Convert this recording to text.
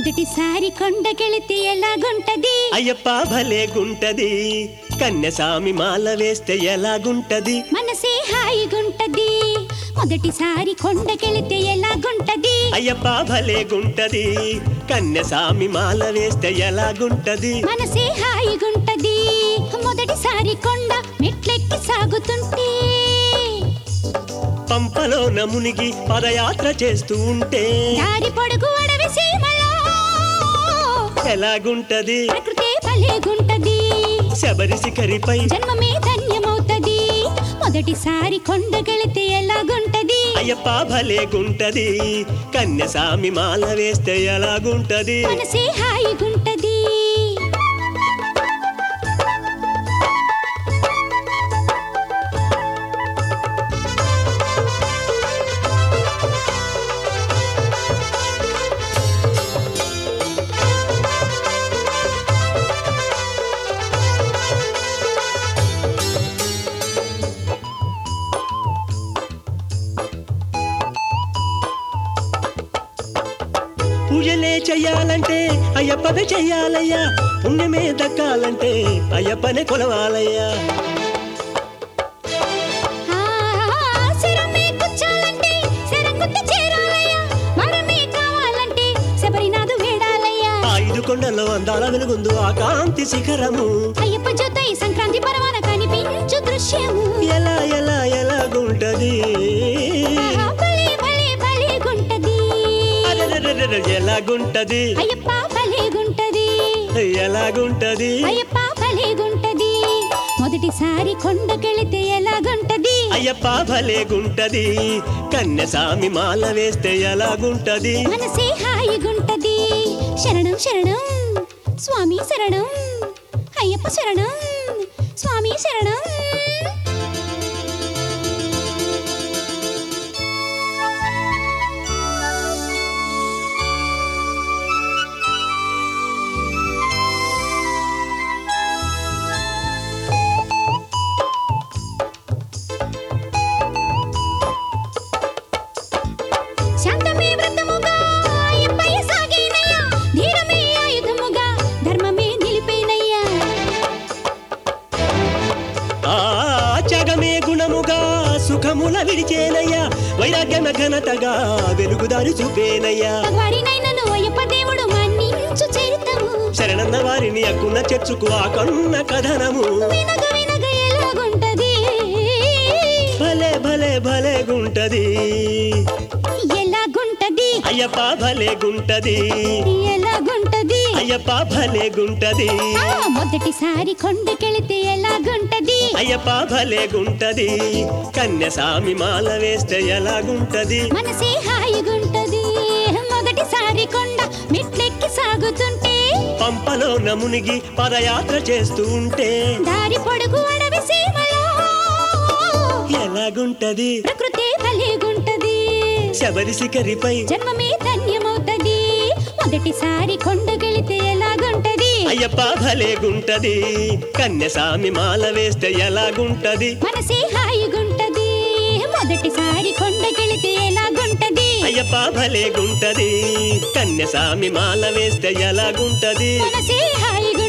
మొదటిసారి కొండకెళితే ఎలాగుంటది అయ్యప్ప భలే గుంటది కన్యసామి మాల వేస్తే ఎలాగుంటది మనసే హాయిగుంటది మొదటిసారి కొండకెళితే ఎలాగుంటది అయ్యప్ప భలే గుంటది కన్యసామి మాల వేస్తే ఎలాగుంటది మనసే హాయిగుంటది మొదటిసారి కొండ మెట్లెక్కి సాగుతుంటే పంపలోన మునిగి పదయాత్ర చేస్తూ ఉంటే దారి పొడుగు అడవి సీమలో ఎలాగుంటది ప్రకృతే భలేగుంటది శబరి శిఖరిపై జన్మమే ధన్యమవుతది మొదటిసారి కొండకెళితే ఎలాగుంటది అయ్యప్ప భలే గుంటది కన్యసామి మాల వేస్తే ఎలాగుంటది మనసే హాయిగుంటది పూజలే చెయ్యాలంటే అయ్యప్పనే చెయ్యాలయ్యా పుణ్యమే దక్కాలంటే అయ్యప్పనే కొలవాలయ్యా ఆ, శరమే కూర్చోాలంటే శరంగుత్తి చేరాలయ్యా వరమే కావాలంటే శబరినాథు వేడాలయ్యా ఆ ఐదు కొండల్లో అందాల వెలుగుందు ఆ కాంతి శిఖరము అయ్యప్ప జ్యోత ఈ సంక్రాంతి పరమాన కనిపించు దృశ్యము ఎలా ఎలా ఎలాగుంటది ఆహా, భలే భలే భలేగుంటది అరెరెరెరెరె, ఎలాగుంటది అయ్యప్ప భలేగుంటది ఎలాగుంటది అయ్యప్ప భలేగుంటది మొదటిసారి కొండకెళితే ఎలాగుంటది అయ్యప్ప భలే గుంటది కన్యసామి మాల వేస్తే ఎలాగుంటది మనసే హాయిగుంటది శరణం శరణం స్వామి శరణం అయ్యప్ప శరణం స్వామి శరణం శాంతమే వ్రతముగా అయ్యప్పయ్య సాగేనయ్యా ధీరమే ఆయుధముగా ధర్మమే నిలిపేనయ్యా ఆ జగమే గుణముగా సుఖముల విడిచేనయ్యా వైరాగ్యమ ఘనతగా వెలుగుదారి చూపేనయ్యా భగవాడినైనను అయ్యప్ప దేవుడు మన్నించు చరితము శరణన్న వారిని అక్కున్న చర్చుకు ఆ కన్న కథనము వినగ వినగ ఎలాగుంటది భలే భలే భలే గుంటది ఎలాగుంటది అయ్యప్ప భలే గుంటది ఎలాగుంటది అయ్యప్ప భలే గుంటది ఆ, మొదటిసారి కొండకెళితే ఎలాగుంటది అయ్యప్ప భలే గుంటది కన్యసామి మాల వేస్తే ఎలాగుంటది మనసే హాయిగుంటది మొదటిసారి కొండ మెట్లెక్కి సాగుతుంటే పంపలో నమునిగి పదయాత్ర చేస్తూ ఉంటే దారి పొడుగు అడవి సీమలో ఎలాగుంటది ప్రకృతే భలేగుంటది శబరి శిఖరిపై జన్మమే ధన్యమవుతది మొదటిసారి కొండకెళితే ఎలాగుంటది అయ్యప్ప భలే గుంటది కన్యసామి మాల వేస్తే ఎలాగుంటది మనసే హాయిగుంటది మొదటిసారి కొండకెళితే ఎలాగుంటది అయ్యప్ప భలే గుంటది కన్యసామి మాల వేస్తే ఎలాగుంటది మనసే హాయిగుంటది